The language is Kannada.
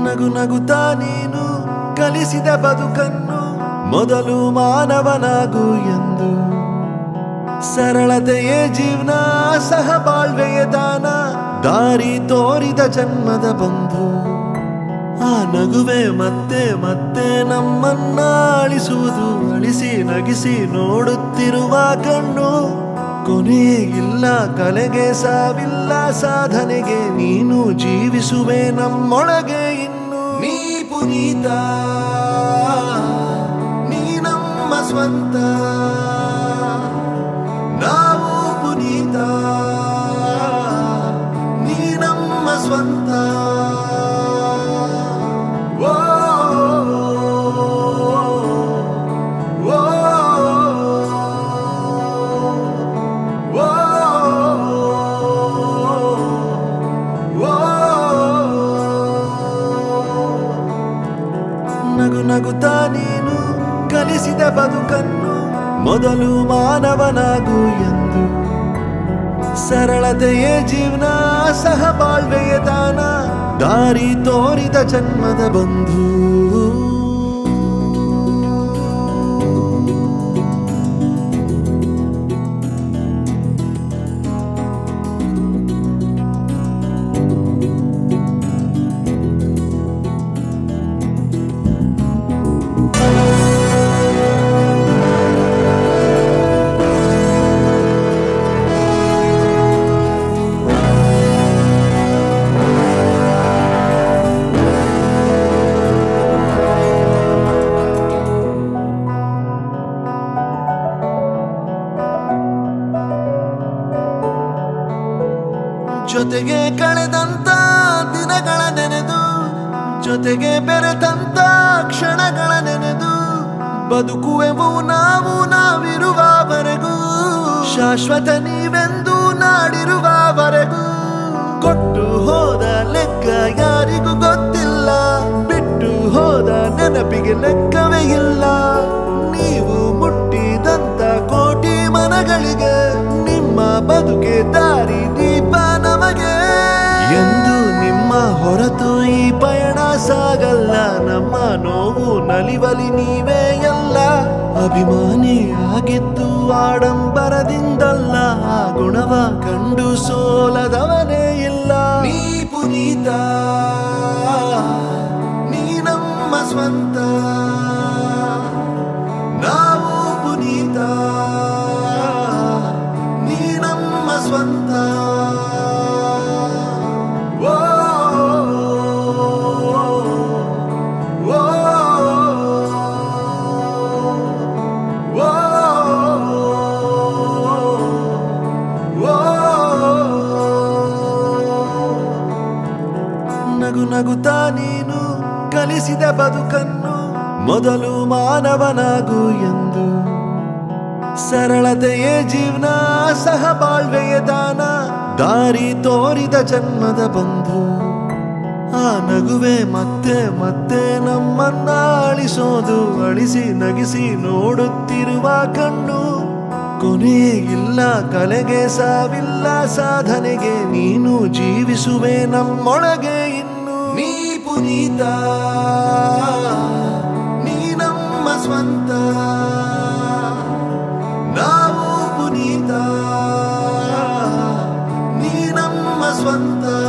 ನಗು ನಗುತ್ತಾ ನೀನು ಕಲಿಸಿದ ಬದುಕನ್ನು ಮೊದಲು ಮಾನವನಾಗು ಎಂದು ಸರಳತೆಯೇ ಜೀವನ ಸಹ ಬಾಳ್ವೆಯ ದಾನ ದಾರಿ ತೋರಿದ ಜನ್ಮದ ಬಂಧು ಆ ನಗುವೆ ಮತ್ತೆ ಮತ್ತೆ ನಮ್ಮನ್ನ ಅಳಿಸುವುದು ಅಳಿಸಿ ನಗಿಸಿ ನೋಡುತ್ತಿರುವ ಕಣ್ಣು ಕೊನೆಯೇ ಇಲ್ಲ ಕಲೆಗೆ ಸಾವಿಲ್ಲ ಸಾಧನೆಗೆ ನೀನು ಜೀವಿಸುವೆ ನಮ್ಮೊಳಗೆ ಇನ್ನು ನೀ ಪುನೀತ ನೀ ನಮ್ಮ ಸ್ವಂತ ನಾವು ಪುನೀತ ನೀ ನಮ್ಮ ಸ್ವಂತ ಓ, ಓ, ಓ, ಓ. ನಗು ನಗುತ್ತಾ ನೀನು ಕಲಿಸಿದ ಬದುಕನ್ನು ಮೊದಲು ಮಾನವನಾಗು ಎಂದು ಸರಳತೆಯೇ ಜೀವನ ಸಹ ಬಾಳ್ವೆಯ ದಾನ ದಾರಿ ತೋರಿದ ಜನ್ಮದ ಬಂಧು ಜೊತೆಗೆ ಕಳೆದಂತ ದಿನಗಳ ನೆನೆದು ಜೊತೆಗೆ ಬೆರೆತಂತ ಕ್ಷಣಗಳ ನೆನೆದು ಬದುಕುವೆವು ನಾವು ನಾವಿರುವವರೆಗೂ ಶಾಶ್ವತ ನೀವೆಂದು ನಾಡಿರುವವರೆಗೂ ಕೊಟ್ಟು ಹೋದ ಲೆಕ್ಕ ಯಾರಿಗೂ ಗೊತ್ತಿಲ್ಲ ಬಿಟ್ಟು ಹೋದ ನೆನಪಿಗೆ ಲೆಕ್ಕವೇ ಇಲ್ಲ ನೀವು ಮುಟ್ಟಿದಂತ ಕೋಟಿ ಮನಗಳಿಗೆ ನಿಮ್ಮ ಬದುಕೆ ದಾರಿ ದೀಪ ನಮಗೆ ಎಂದು ನಿಮ್ಮ ಹೊರತು ಈ ಪಯಣ ಸಾಗಲ್ಲ ನಮ್ಮ ನೋವು ನಲಿವಲಿ ನೀವೇ ಎಲ್ಲ ಅಭಿಮಾನಿ ಆಗಿದ್ದು ಆಡಂಬರದಿಂದಲ್ಲ ಆ ಗುಣವ ಕಂಡು ಸೋಲದವನೇ ಇಲ್ಲ ನೀ ಪುನೀತ ನೀ ನಮ್ಮ ಸ್ವಂತ ನಾವು ಪುನೀತ ನೀ ನಮ್ಮ ಸ್ವಂತ ಓ, ಓ, ಓ, ಓ. ನಗು ನಗುತ್ತಾ ನೀನು ಕಲಿಸಿದ ಬದುಕನ್ನು ಮೊದಲು ಮಾನವನಾಗು ಎಂದು ಸರಳತೆಯೇ ಜೀವನ ಸಹ ಬಾಳ್ವೆಯ ದಾನ ದಾರಿ ತೋರಿದ ಜನ್ಮದ ಬಂಧು ಆ ನಗುವೆ ಮತ್ತೆ ಮತ್ತೆ ನಮ್ಮನ್ನ ಅಳಿಸೋದು ಅಳಿಸಿ ನಗಿಸಿ ನೋಡುತ್ತಿರುವ ಕಣ್ಣು ಕೊನೆಯೇ ಇಲ್ಲ ಕಲೆಗೆ ಸಾವಿಲ್ಲ ಸಾಧನೆಗೆ ನೀನು ಜೀವಿಸುವೆ ನಮ್ಮೊಳಗೆ ಇನ್ನು ನೀ ಪುನೀತ ನೀ ನಮ್ಮ ಸ್ವಂತ ನಾವು ಪುನೀತ ನೀ ನಮ್ಮ ಸ್ವಂತ